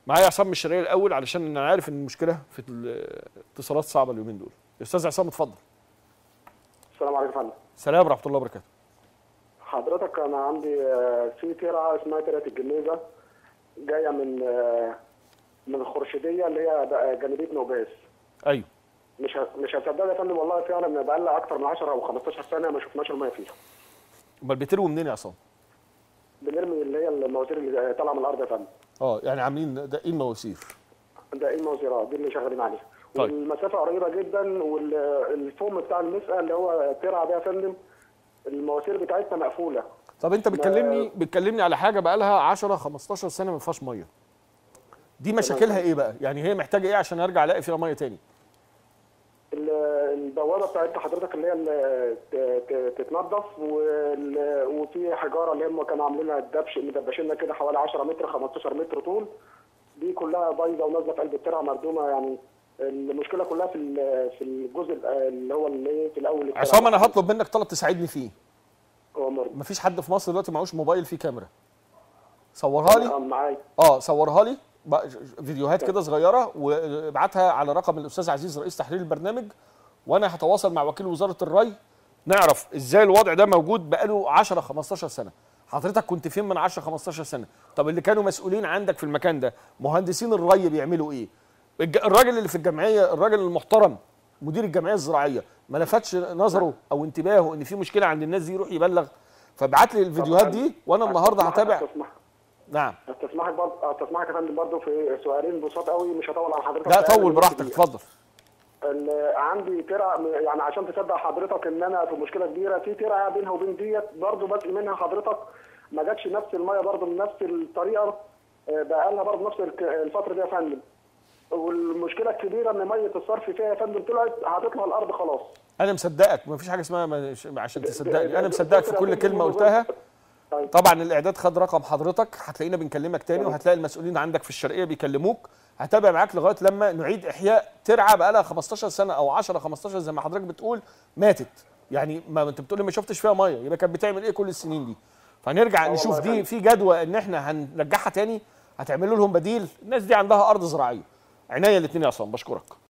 معايا عصام من الشرقيه الاول علشان انا عارف ان المشكله في الاتصالات صعبه اليومين دول استاذ عصام اتفضل السلام عليكم يا فندم سلام ورحمه الله وبركاته حضرتك انا عندي آه، في ترعه اسمها ترعه الجنيزه جايه من آه، من الخرشيديه اللي هي بقى جانبيه نوباس ايوه مش ه- مش هتصدق يا فندم والله فعلا بقى لها اكتر من 10 او 15 سنه ما شفناش الميه فيها امال بتروي منين يا عصام بنرمي اللي هي المواسير اللي طالعه من الارض يا فندم اه يعني عاملين ده ايه المواسير ده ايه المواسيرات دي اللي شغالين عليها طيب. والمسافه قريبه جدا والفوم بتاع المسقى اللي هو الترعه ده يا فندم المواسير بتاعتنا مقفوله طب انت بتكلمني بتكلمني على حاجه بقى لها 10 15 سنه ما فيهاش ميه دي مشاكلها ايه بقى يعني هي محتاجه ايه عشان ارجع الاقي فيها ميه تاني ال- البوابه بتاعت حضرتك اللي هي ال- ت- ت- تتنضف وال- وفي حجاره اللي هم كانوا عاملينها الدبش مدبشينها كده حوالي 10 متر 15 متر طول دي كلها بايظه ونازله في قلب الترعه مردومه يعني المشكله كلها في ال- في الجزء ال- اللي هو اللي إيه في الاول الترعة. عصام انا هطلب منك طلب تساعدني فيه هو مرضي مفيش حد في مصر دلوقتي معهوش موبايل فيه كاميرا صورها لي آه، معايا اه صورها لي بقى فيديوهات كده صغيره وابعتها على رقم الاستاذ عزيز رئيس تحرير البرنامج وانا هتواصل مع وكيل وزاره الري نعرف ازاي الوضع ده موجود بقاله 10 15 سنه حضرتك كنت فين من 10 15 سنه طب اللي كانوا مسؤولين عندك في المكان ده مهندسين الري بيعملوا ايه الج- الراجل اللي في الجمعيه الراجل المحترم مدير الجمعيه الزراعيه ما لفتش نظره او انتباهه ان في مشكله عند الناس دي يروح يبلغ فابعت لي الفيديوهات دي وانا النهارده هستسمحك- هتابع هستسمح- نعم هستسمحك برضه هستسمحك يا فندم برضه في سؤالين بساط قوي مش هطول على حضرتك لا في أقل طول من براحتك دقيقة. اتفضل ال- عندي ترعه يعني عشان تصدق حضرتك ان انا في مشكله كبيره في ترعه بينها وبين ديت برضه بسقي منها حضرتك ما جاتش نفس الميه برضه بنفس الطريقه آه، بقى لها برضه نفس الك- الفتره دي يا فندم والمشكله الكبيره ان ميه الصرف فيها يا فندم طلعت هتطلع الارض خلاص انا مصدقك مفيش حاجه اسمها مش- عشان ده- تصدقني ده- انا مصدقك في كل كلمه قلتها طيب. طبعا الاعداد خد رقم حضرتك هتلاقينا بنكلمك تاني تمام. وهتلاقي المسؤولين عندك في الشرقيه بيكلموك هتابع معاك لغايه لما نعيد احياء ترعه بقى لها 15 سنه او 10 15 زي ما حضرتك بتقول ماتت يعني ما انت بتقول لي ما شفتش فيها ميه يبقى كانت بتعمل ايه كل السنين دي فهنرجع والله نشوف يا دي فندم. في جدوى ان احنا هنرجعها تاني هتعملوا لهم بديل الناس دي عندها ارض زراعيه عنايه الاثنين يا عصام بشكرك